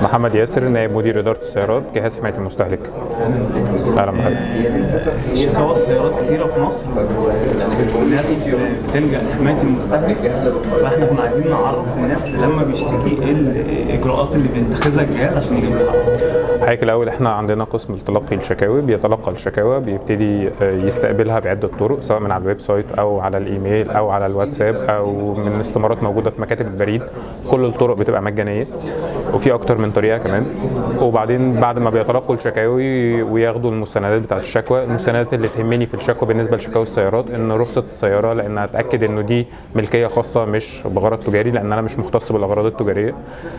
محمد ياسر نائب مدير اداره السيارات جهاز حمايه المستهلك اهلا بحضرتك شكاوى السيارات كتيرة في مصر والناس بتلجأ لحماية المستهلك فاحنا كنا عايزين نعرف الناس لما بيشتكي ايه الإجراءات اللي بيتخذها الجهاز عشان يجيب له حقه. حضرتك الاول احنا عندنا قسم تلقي الشكاوي بيتلقى الشكاوى بيبتدي آه، يستقبلها بعده طرق سواء من على الويب سايت او على الايميل او على الواتساب او من استمارات موجوده في مكاتب البريد كل الطرق بتبقى مجانيه وفي اكتر من طريقه كمان وبعدين بعد ما بيتلقوا الشكاوي وياخدوا المستندات بتاعه الشكوى المستندات اللي تهمني في الشكوى بالنسبه لشكاوى السيارات ان رخصه السياره لان اتاكد انه دي ملكيه خاصه مش بغرض تجاري لان انا مش مختص بالاغراض التجاريه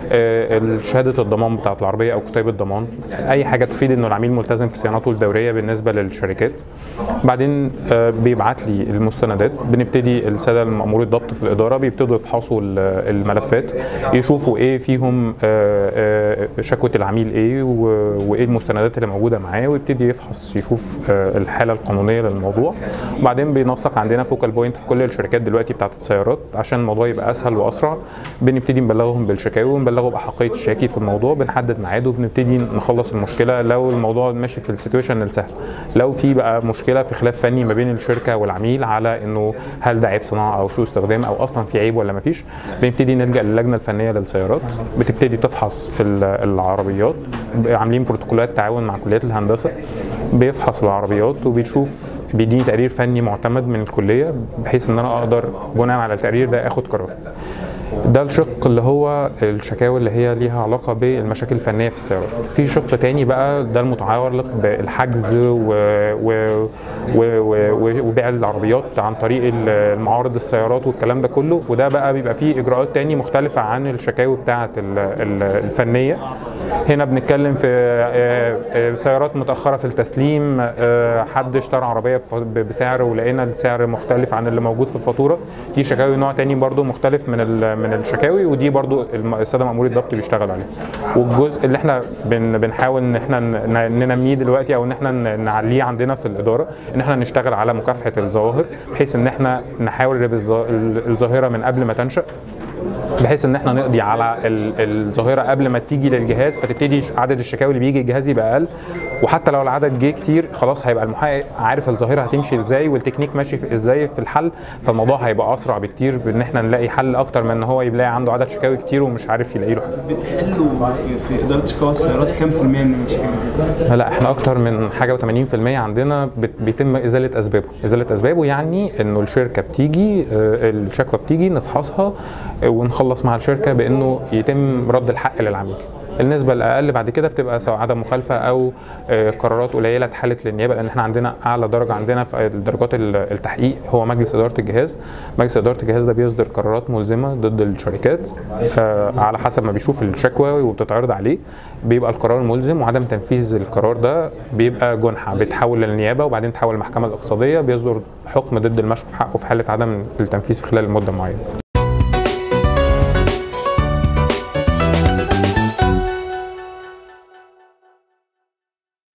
آه، شهاده الضمان بتاعه العربيه او كتاب الضمان اي حاجه تفيد انه العميل ملتزم في صيانته الدوريه بالنسبه للشركات بعدين آه، بيبعت لي المستندات بنبتدي الساده المأمور الضبط في الاداره بيبتدوا يفحصوا ال- الملفات يشوفوا ايه فيهم آه، آه، شكوى العميل ايه و- وايه المستندات اللي موجوده معاه ويبتدي يفحص يشوف آه، الحاله القانونيه للموضوع وبعدين بينسق عندنا فوكال بوينت في كل الشركات دلوقتي بتاعت السيارات عشان الموضوع يبقى اسهل واسرع بنبتدي نبلغهم بالشكاوي ونبلغه باحقيه الشاكي في الموضوع بنحدد ميعاد وبنبتدي نخلص المشكله لو الموضوع ماشي في السيتويشن السهل لو في بقى مشكله في خلاف فني ما بين الشركه والعميل على انه هل ده عيب صناعه او سوء استخدام او اصلا في عيب ولا ما فيش بنبتدي نلجا للجنه الفنيه للسيارات بتبتدي تفحص ال- العربيات عاملين بروتوكولات تعاون مع كليات الهندسه بيفحص العربيات وبيشوف بيديني تقرير فني معتمد من الكليه بحيث ان انا اقدر بناء على التقرير ده اخد قرار ده الشق اللي هو الشكاوي اللي هي ليها علاقه بالمشاكل الفنيه في السيارات في شق تاني بقى ده المتعلق بالحجز و... و... و... و... وبيع العربيات عن طريق المعارض السيارات والكلام ده كله وده بقى بيبقى فيه اجراءات تاني مختلفه عن الشكاوي بتاعه ال- ال- الفنيه هنا بنتكلم في آه، آه، سيارات متاخره في التسليم آه، حد اشترى عربيه بف- بسعر ولقينا السعر مختلف عن اللي موجود في الفاتوره دي شكاوي نوع تاني برضو مختلف من ال- من الشكاوي ودي برضو الم- الساده مأموري الضبط بيشتغل عليه والجزء اللي احنا بن بن ان احنا ن- ننميه دلوقتي او ان احنا ن- نعليه عندنا في الاداره ان احنا نشتغل على مكافحه الظواهر بحيث ان احنا نحاول نربي الظا- ال- الظاهره من قبل ما تنشا بحيث ان احنا نقضي على ال- الظاهره قبل ما تيجي للجهاز فتبتدي عدد الشكاوي اللي بيجي الجهاز يبقى اقل وحتى لو العدد جه كتير خلاص هيبقى المحقق عارف الظاهره هتمشي ازاي والتكنيك ماشي في ازاي في الحل فالموضوع هيبقى اسرع بكتير بان احنا نلاقي حل اكتر من ان هو يلاقي عنده عدد شكاوي كتير ومش عارف يلاقي له حل بتحلوا في, في إدارة شكاوى السيارات كام في المية من المشاكل؟ لا احنا اكتر من حاجه و80% عندنا بت- بيتم ازاله اسبابه ازاله اسبابه يعني انه الشركه بتيجي آه، الشكوى بتيجي نفحصها آه، ونخلص مع الشركه بانه يتم رد الحق للعميل النسبة الأقل بعد كده بتبقى سواء عدم مخالفة أو آه، قرارات قليلة اتحالت للنيابة لأن احنا عندنا أعلى درجة عندنا في درجات ال- التحقيق هو مجلس إدارة الجهاز مجلس إدارة الجهاز ده بيصدر قرارات ملزمة ضد الشركات آه، على حسب ما بيشوف الشكوى وبتتعرض عليه بيبقى القرار ملزم وعدم تنفيذ القرار ده بيبقى جنحة بيتحول للنيابة وبعدين تحول المحكمة الاقتصادية بيصدر حكم ضد المشروع حقه في حالة عدم التنفيذ في خلال مدة معينة